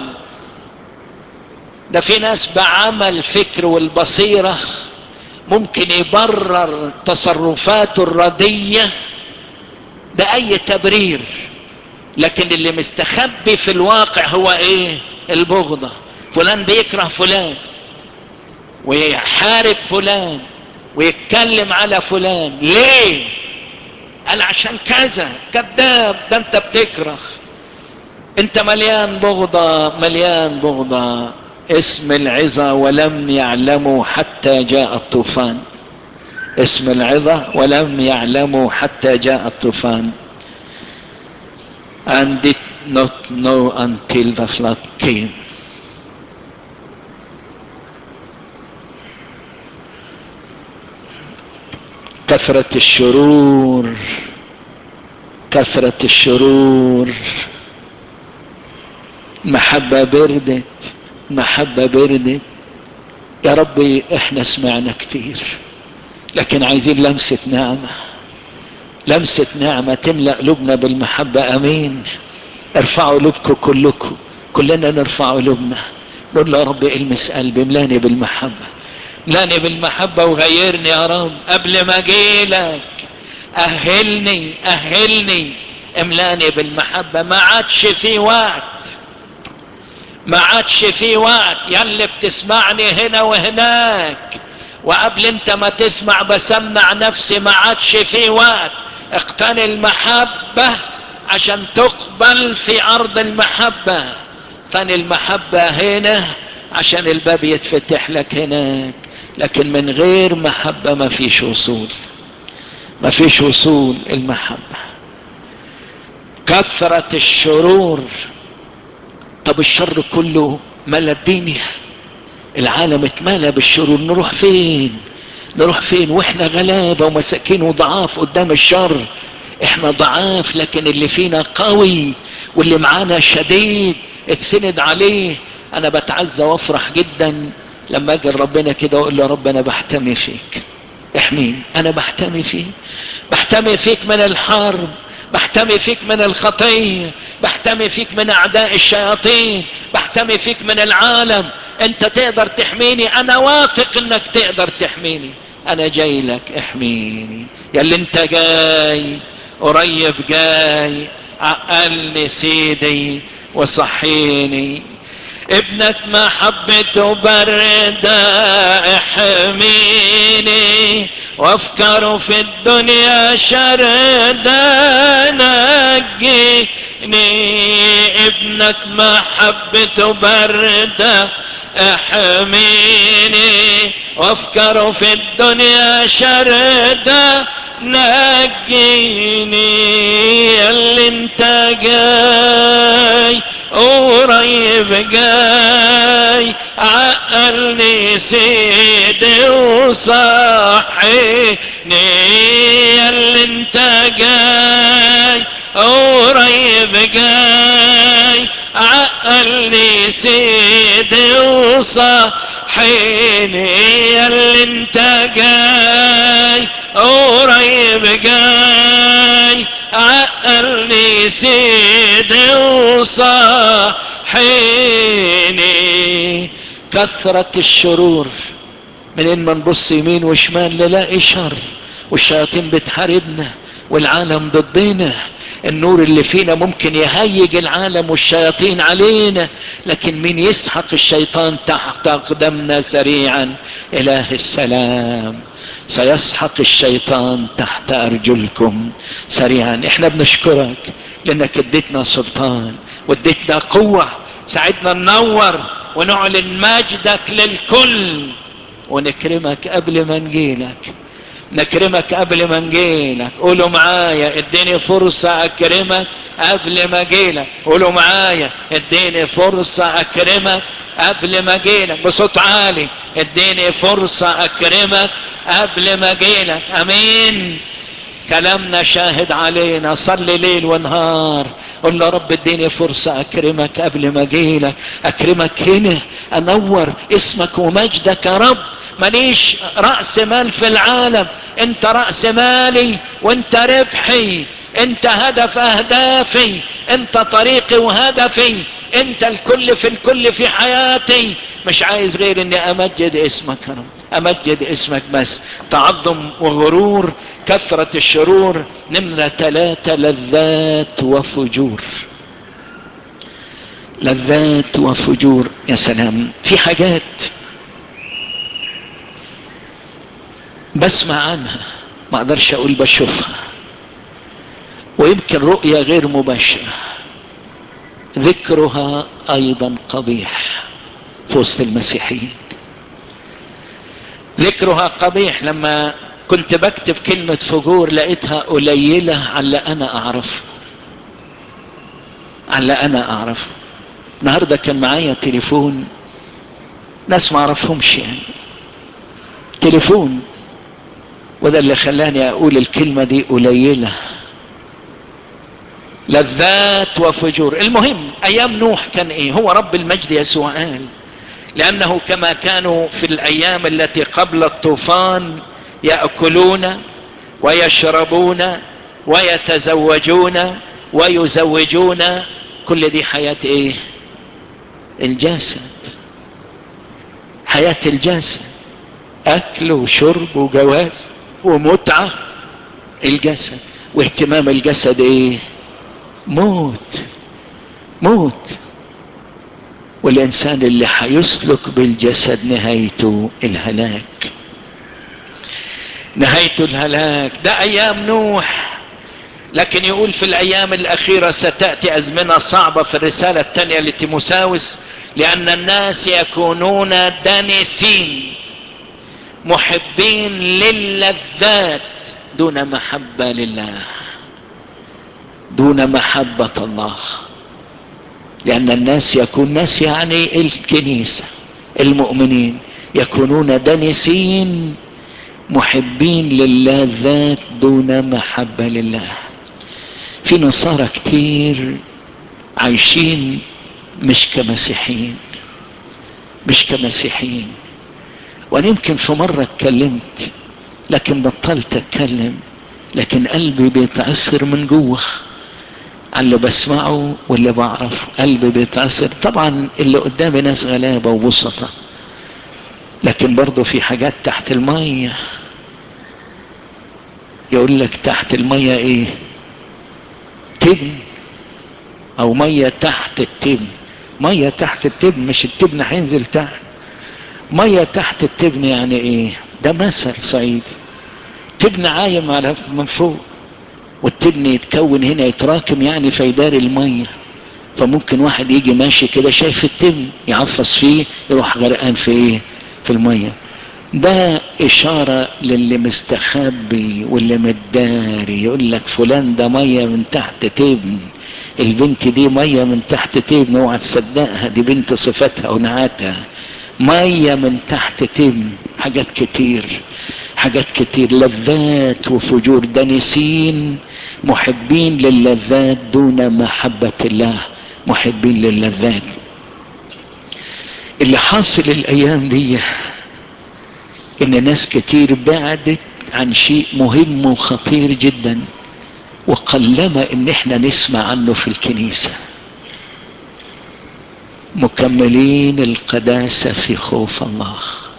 ده في ناس بعمل فكر والبصيرة ممكن يبرر تصرفاته الردية بأي تبرير لكن اللي مستخبي في الواقع هو ايه البغضة فلان بيكره فلان ويحارب فلان ويتكلم على فلان ليه قال عشان كذا كذاب ده انت بتكره انت مليان بغضة مليان بغضة اسم العظة ولم يعلموا حتى جاء الطوفان اسم العظة ولم يعلموا حتى جاء الطوفان and did not know until the flood came كثرة الشرور كثرة الشرور محبة بردت محبة بردت يا ربي احنا سمعنا كتير لكن عايزين لمسة نعمة لمسة نعمة تملأ قلوبنا بالمحبة امين ارفعوا قلوبكم كلكم كلنا نرفع قلوبنا نقول له يا رب المس قلبي ملاني بالمحبة ملاني بالمحبة وغيرني يا رب قبل ما اجيلك اهلني اهلني املاني بالمحبة ما عادش في وقت ما عادش في وقت يلي بتسمعني هنا وهناك وقبل انت ما تسمع بسمع نفسي ما عادش في وقت اقتني المحبة عشان تقبل في ارض المحبة اقتني المحبة هنا عشان الباب يتفتح لك هناك لكن من غير محبة ما فيش وصول ما فيش وصول المحبة كثرة الشرور طب الشر كله ملا الدنيا العالم اتملى بالشرور نروح فين نروح فين واحنا غلابة ومساكين وضعاف قدام الشر احنا ضعاف لكن اللي فينا قوي واللي معانا شديد اتسند عليه انا بتعزى وافرح جدا لما اجي ربنا كده واقول له رب انا بحتمي فيك احميني انا بحتمي فيك بحتمي فيك من الحرب بحتمي فيك من الخطية بحتمي فيك من اعداء الشياطين بحتمي فيك من العالم انت تقدر تحميني انا واثق انك تقدر تحميني انا جاي لك احميني يا اللي انت جاي قريب جاي عقلني سيدي وصحيني ابنك محبته بردة احميني وافكاره في الدنيا شردة نجيني ابنك محبته بردة احميني وافكاره في الدنيا شردة نجيني اللي انت جاي قريب جاي عقلني سيدي وصحيني اللي انت جاي قريب جاي عقلني سيدي وصحيني اللي انت جاي قريب جاي عقلني سيدي وصحيني كثرة الشرور منين ما نبص يمين وشمال نلاقي شر والشياطين بتحاربنا والعالم ضدنا النور اللي فينا ممكن يهيج العالم والشياطين علينا لكن مين يسحق الشيطان تحت اقدامنا سريعا اله السلام سيسحق الشيطان تحت ارجلكم سريعا احنا بنشكرك لانك اديتنا سلطان واديتنا قوة ساعدنا ننور ونعلن مجدك للكل ونكرمك قبل ما نجيلك نكرمك قبل ما نجيلك قولوا معايا اديني فرصة اكرمك قبل ما اجيلك قولوا معايا اديني فرصة اكرمك قبل ما اجيلك بصوت عالي اديني فرصة اكرمك قبل ما اجيلك امين كلامنا شاهد علينا صلي ليل ونهار قل له رب اديني فرصة اكرمك قبل ما اجيلك اكرمك هنا انور اسمك ومجدك يا رب ماليش رأس مال في العالم انت رأس مالي وانت ربحي انت هدف اهدافي انت طريقي وهدفي انت الكل في الكل في حياتي مش عايز غير اني امجد اسمك يا رب امجد اسمك بس تعظم وغرور كثرة الشرور نمرة ثلاثة لذات وفجور لذات وفجور يا سلام في حاجات بسمع عنها ما اقدرش اقول بشوفها ويمكن رؤية غير مباشرة ذكرها ايضا قبيح في وسط المسيحيين ذكرها قبيح لما كنت بكتب كلمة فجور لقيتها قليلة على اللي انا اعرفه على اللي انا اعرفه النهاردة كان معايا تليفون ناس ما اعرفهمش يعني تليفون وده اللي خلاني اقول الكلمة دي قليلة لذات وفجور المهم ايام نوح كان ايه هو رب المجد يسوع قال لانه كما كانوا في الايام التي قبل الطوفان ياكلون ويشربون ويتزوجون ويزوجون كل دي حياة ايه الجسد حياة الجسد اكل وشرب وجواز ومتعة الجسد واهتمام الجسد ايه موت موت والانسان اللي هيسلك بالجسد نهايته الهلاك نهايته الهلاك ده ايام نوح لكن يقول في الايام الاخيرة ستأتي ازمنة صعبة في الرسالة الثانية لتيموساوس لان الناس يكونون دانسين محبين للذات دون محبة لله دون محبة الله لأن الناس يكون ناس يعني الكنيسة المؤمنين يكونون دنسين محبين لله ذات دون محبة لله في نصارى كتير عايشين مش كمسيحيين مش كمسيحيين وانا يمكن في مرة اتكلمت لكن بطلت اتكلم لكن قلبي بيتعصر من جوه على اللي بسمعه واللي بعرفه قلبي بيتعصر طبعا اللي قدامي ناس غلابة وبسطة لكن برضه في حاجات تحت المية يقول لك تحت المية ايه تبن او مية تحت التبن مية تحت التبن مش التبن هينزل تحت مية تحت التبن يعني ايه ده مثل صعيدي تبن عايم على من فوق والتبن يتكون هنا يتراكم يعني في دار المية فممكن واحد يجي ماشي كده شايف التبن يعفص فيه يروح غرقان في ايه في المية ده اشارة للي مستخبي واللي متداري يقول لك فلان ده مية من تحت تبن البنت دي مية من تحت تبن اوعى تصدقها دي بنت صفتها ونعاتها مية من تحت تبن حاجات كتير حاجات كتير لذات وفجور دانسين محبين للذات دون محبة الله محبين للذات اللي حاصل الايام دي ان ناس كتير بعدت عن شيء مهم وخطير جدا وقلما ان احنا نسمع عنه في الكنيسة مكملين القداسة في خوف الله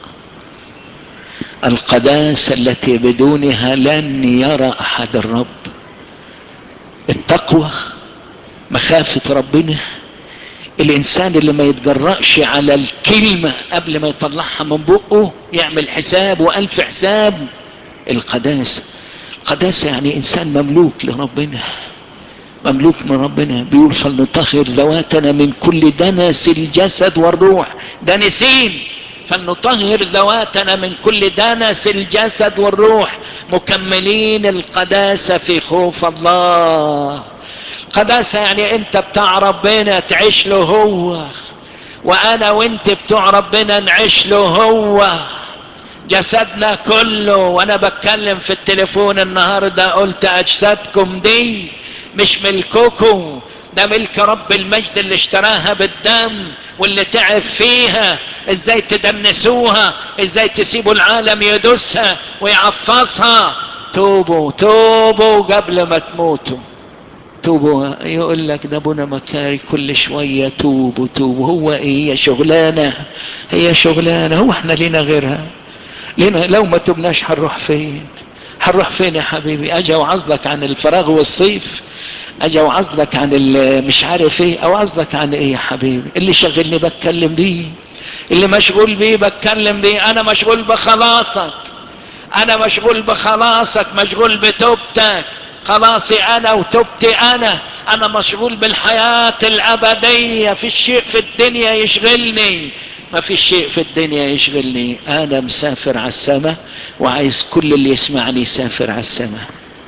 القداسة التي بدونها لن يرى احد الرب التقوى مخافة ربنا الانسان اللي ما يتجرأش على الكلمة قبل ما يطلعها من بقه يعمل حساب والف حساب القداسة القداسة يعني انسان مملوك لربنا مملوك من ربنا بيقول فلنطهر ذواتنا من كل دنس الجسد والروح دنسين فلنطهر ذواتنا من كل دنس الجسد والروح مكملين القداسة في خوف الله قداسة يعني انت بتاع ربنا تعيش له هو وانا وانت بتوع ربنا نعيش له هو جسدنا كله وانا بتكلم في التليفون النهاردة قلت اجسادكم دي مش ملككم ده ملك رب المجد اللي اشتراها بالدم واللي تعب فيها ازاي تدنسوها ازاي تسيبوا العالم يدسها ويعفصها توبوا توبوا قبل ما تموتوا توبوا يقول لك ده ابونا مكاري كل شوية توبوا توبوا هو ايه هي شغلانة هي شغلانة هو احنا لينا غيرها لينا لو ما تبناش هنروح فين هنروح فين يا حبيبي اجي اوعظلك عن الفراغ والصيف اجي اوعظلك عن مش عارف ايه اوعظلك عن ايه يا حبيبي اللي شغلني بتكلم بيه اللي مشغول بيه بتكلم بيه انا مشغول بخلاصك انا مشغول بخلاصك مشغول بتوبتك خلاصي انا وتوبتي انا انا مشغول بالحياة الابدية في شيء في الدنيا يشغلني ما في شيء في الدنيا يشغلني انا مسافر على السماء وعايز كل اللي يسمعني يسافر على السماء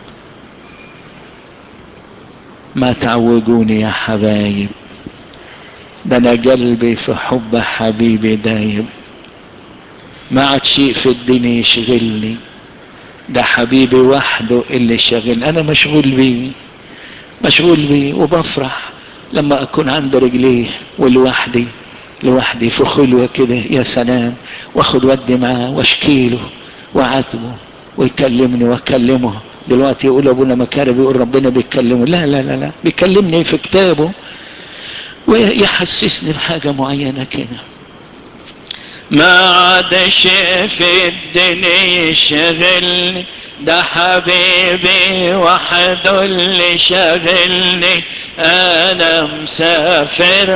ما تعوجوني يا حبايب ده انا قلبي في حب حبيبي دايب ما عاد شيء في الدنيا يشغلني ده حبيبي وحده اللي شغل انا مشغول بيه مشغول بيه وبفرح لما اكون عند رجليه ولوحدي لوحدي في خلوة كده يا سلام واخد ودي معاه واشكيله وعاتبه ويكلمني واكلمه دلوقتي يقول ابونا مكاري بيقول ربنا بيتكلمه لا لا لا لا بيكلمني في كتابه ويحسسني بحاجة معينة كده ما عاد شيء في الدنيا يشغلني ده حبيبي وحده اللي شغلني انا مسافر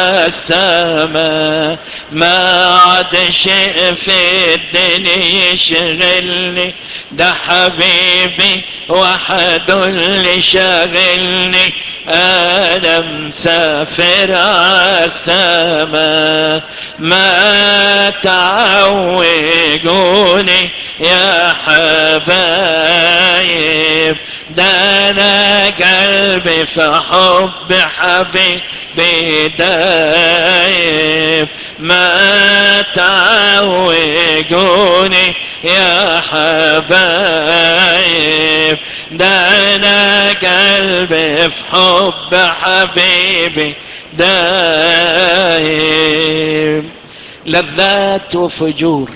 عالسما ما عاد شيء في الدنيا يشغلني ده حبيبي وحده اللي شغلني انا مسافر عالسما ما تعوجوني يا حبايب ده انا قلبي في حب حبيبي دايب ما تعوجوني يا حبايب ده انا قلبي في حب حبيبي دايم لذات وفجور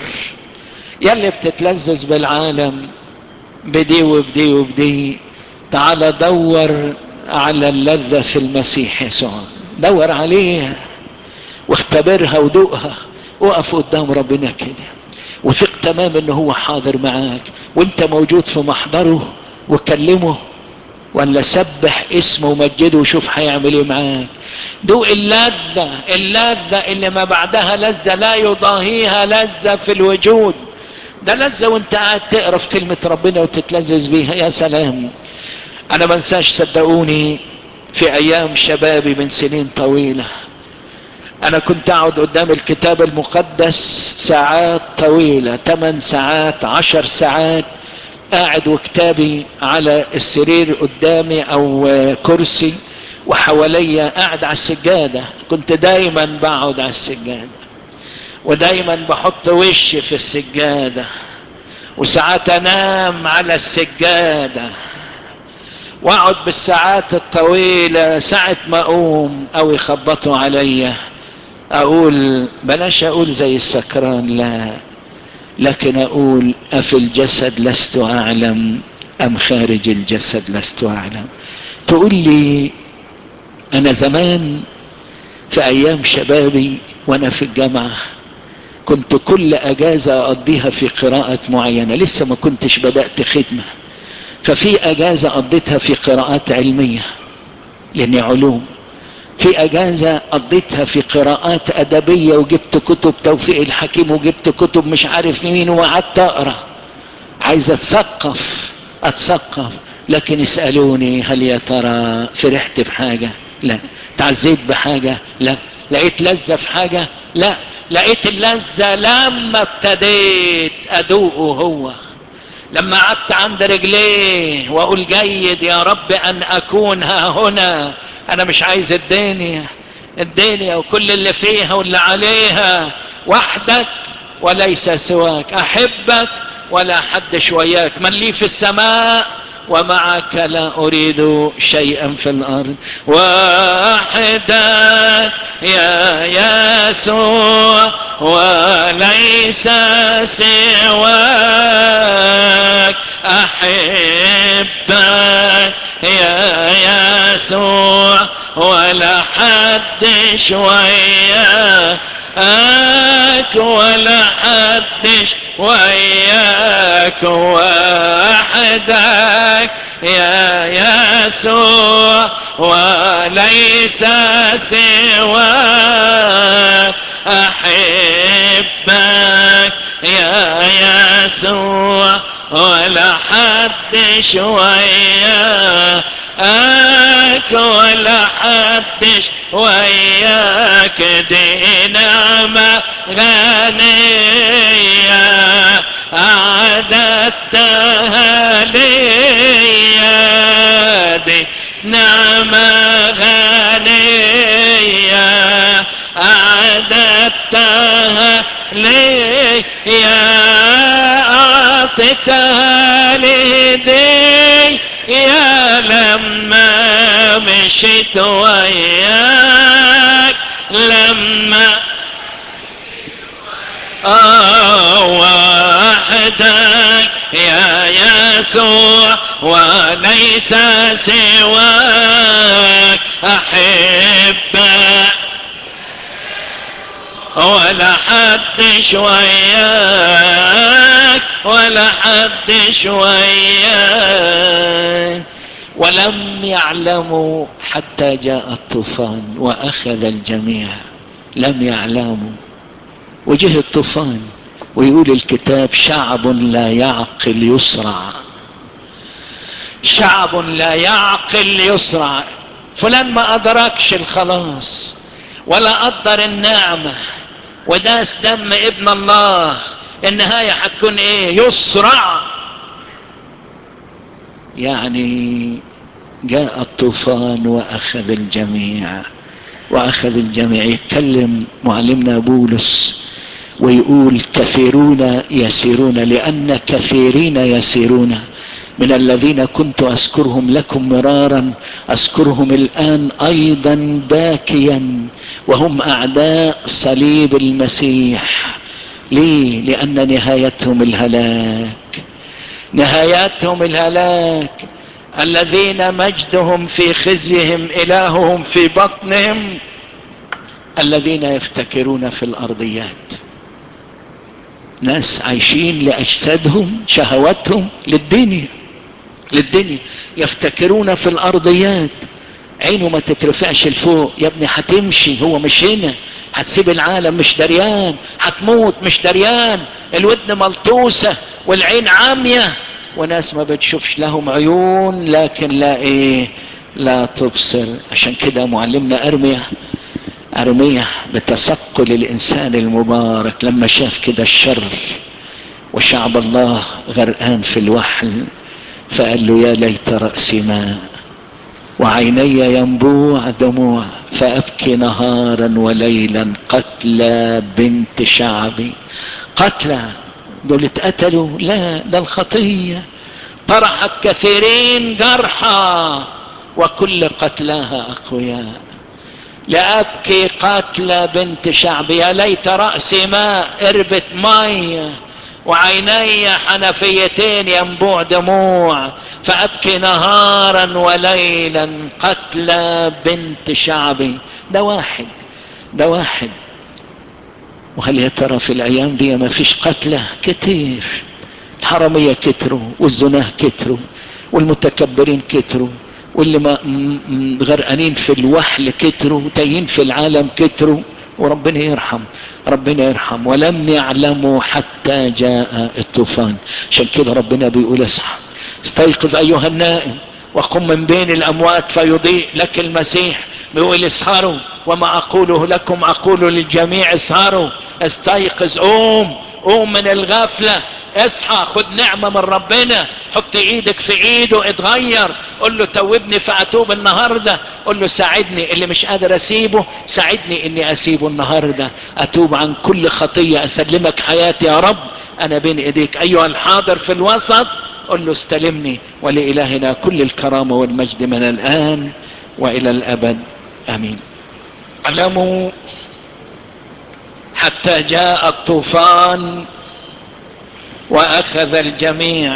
يلي بتتلذذ بالعالم بدي وبدي وبدي تعال دور على اللذة في المسيح يسوع دور عليها واختبرها ودوقها وقف قدام ربنا كده وثق تمام ان هو حاضر معاك وانت موجود في محضره وكلمه ولا سبح اسمه ومجده وشوف هيعمل ايه معاك دوق اللذة اللذة اللي ما بعدها لذة لا يضاهيها لذة في الوجود ده لذة وانت قاعد تقرا في كلمة ربنا وتتلذذ بيها يا سلام انا ما انساش صدقوني في ايام شبابي من سنين طويلة انا كنت اقعد قدام الكتاب المقدس ساعات طويلة 8 ساعات 10 ساعات قاعد وكتابي على السرير قدامي او كرسي وحواليا قاعد على السجادة كنت دايما بقعد على السجادة ودايما بحط وشي في السجادة وساعات انام على السجادة واقعد بالساعات الطويلة ساعة ما اقوم او يخبطوا عليا اقول بلاش اقول زي السكران لا لكن اقول افي الجسد لست اعلم ام خارج الجسد لست اعلم تقول لي انا زمان في ايام شبابي وانا في الجامعة كنت كل اجازة اقضيها في قراءة معينة لسه ما كنتش بدأت خدمة ففي اجازة قضيتها في قراءات علمية لاني علوم في اجازة قضيتها في قراءات ادبية وجبت كتب توفيق الحكيم وجبت كتب مش عارف مين وقعدت اقرا عايز اتثقف اتثقف لكن يسألوني هل يا ترى فرحت بحاجة لا تعزيت بحاجة لا لقيت لذة في حاجة لا لقيت اللذة لما ابتديت ادوقه هو لما قعدت عند رجليه واقول جيد يا رب ان اكون ها هنا انا مش عايز الدنيا الدنيا وكل اللي فيها واللي عليها وحدك وليس سواك احبك ولا حد شوياك من لي في السماء ومعك لا اريد شيئا في الارض وحدك يا يسوع وليس سواك احبك يا يسوع ولا حد شوياك ولا حدش وياك وحدك يا يسوع وليس سواك احبك يا يسوع ولا حدش وياك ولا حدش وياك دي نعمة غنية أعددتها لي دي نعمة غنية أعددتها لي أعطيتها لدي يا لما مشيت وياك لما آه وحدك يا يسوع وليس سواك أحبك ولا حد شوياك ولا حد شوياك ولم يعلموا حتى جاء الطوفان واخذ الجميع لم يعلموا وجه الطوفان ويقول الكتاب شعب لا يعقل يسرع شعب لا يعقل يسرع فلان ما ادركش الخلاص ولا قدر النعمة وداس دم ابن الله النهاية هتكون ايه يسرع يعني جاء الطوفان واخذ الجميع واخذ الجميع يتكلم معلمنا بولس ويقول كثيرون يسيرون لان كثيرين يسيرون من الذين كنت اذكرهم لكم مرارا اذكرهم الان ايضا باكيا وهم اعداء صليب المسيح ليه لان نهايتهم الهلاك نهايتهم الهلاك الذين مجدهم في خزيهم الههم في بطنهم الذين يفتكرون في الارضيات ناس عايشين لاجسادهم شهواتهم للدنيا للدنيا يفتكرون في الارضيات عينه ما تترفعش لفوق يا ابني هتمشي هو مش هنا هتسيب العالم مش دريان هتموت مش دريان الودن ملطوسة والعين عامية وناس ما بتشوفش لهم عيون لكن لا ايه لا تبصر عشان كده معلمنا ارميا ارميا بتثقل الانسان المبارك لما شاف كده الشر وشعب الله غرقان في الوحل فقال له يا ليت رأسي ماء وعيني ينبوع دموع فأبكي نهارا وليلا قتلى بنت شعبي قتلى دول اتقتلوا لا ده الخطية طرحت كثيرين جرحى وكل قتلاها أقوياء لأبكي قتلى بنت شعبي يا ليت رأسي ماء قربة مية وعيني حنفيتين ينبوع دموع فأبكي نهارا وليلا قتلى بنت شعبي ده واحد ده واحد وهل يا ترى في الأيام دي ما فيش قتلى كتير الحرامية كتروا والزناه كتروا والمتكبرين كتروا واللي ما غرقانين في الوحل كتروا تايين في العالم كتروا وربنا يرحم ربنا يرحم ولم يعلموا حتى جاء الطوفان عشان كده ربنا بيقول اصحى استيقظ ايها النائم وقم من بين الاموات فيضيء لك المسيح بيقول اسهروا وما اقوله لكم اقول للجميع اسهروا استيقظ قوم قوم من الغفلة اصحى خد نعمة من ربنا حط ايدك في ايده اتغير قل له توبني فاتوب النهاردة قل له ساعدني اللي مش قادر اسيبه ساعدني اني اسيبه النهاردة اتوب عن كل خطية اسلمك حياتي يا رب انا بين ايديك ايها الحاضر في الوسط قل له استلمني ولإلهنا كل الكرامة والمجد من الآن وإلى الأبد آمين اعلموا حتى جاء الطوفان وأخذ الجميع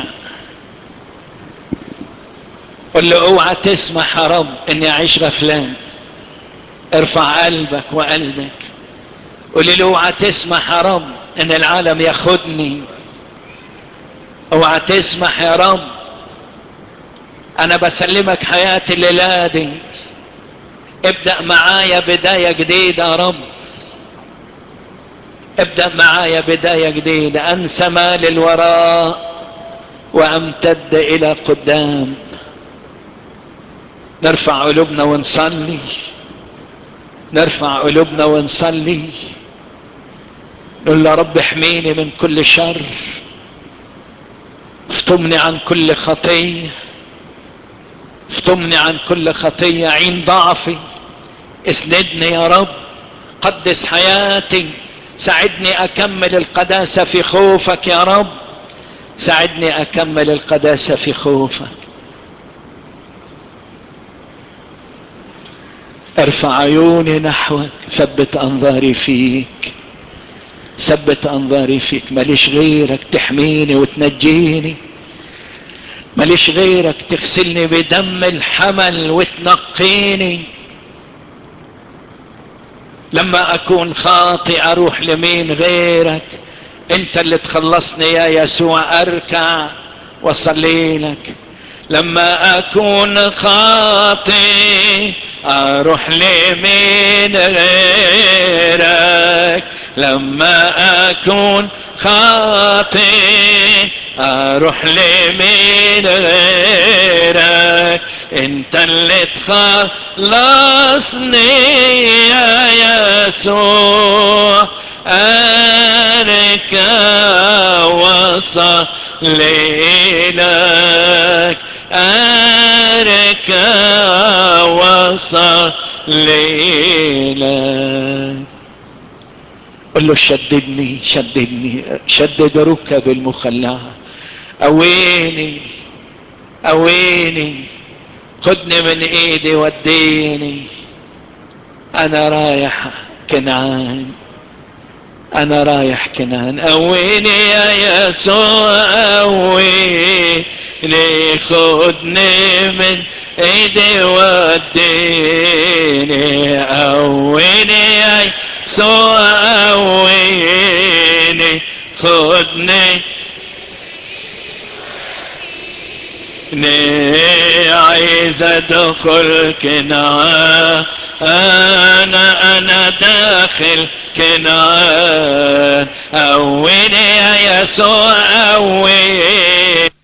قل له اوعى تسمح يا رب اني اعيش غفلان ارفع قلبك وقلبك قل له اوعى تسمح يا رب ان العالم ياخدني اوعى تسمح يا رب انا بسلمك حياتي الليلة دي ابدأ معايا بداية جديدة يا رب ابدأ معايا بداية جديدة انسى ما للوراء وامتد الى قدام نرفع قلوبنا ونصلي نرفع قلوبنا ونصلي نقول يا رب احميني من كل شر افتمني عن كل خطية افتمني عن كل خطية عين ضعفي اسندني يا رب قدس حياتي ساعدني اكمل القداسة في خوفك يا رب ساعدني اكمل القداسة في خوفك ارفع عيوني نحوك ثبت انظاري فيك ثبت انظاري فيك ماليش غيرك تحميني وتنجيني ماليش غيرك تغسلني بدم الحمل وتنقيني لما اكون خاطئ اروح لمين غيرك انت اللي تخلصني يا يسوع اركع واصلي لك لما اكون خاطئ اروح لمين غيرك لما اكون خاطئ اروح لمين غيرك انت اللي تخلصني يا يسوع ارك وصلي لك ارك وصلي لك قل له شددني شددني شدد ركب المخلعة قويني قويني خدني من ايدي وديني انا رايح كنعان انا رايح كنعان قويني يا يسوع قويني خدني من ايدي وديني قويني يا يسوع قويني خدني ني عايز ادخل كنعان انا انا داخل كنعان قويني يا يسوع قويني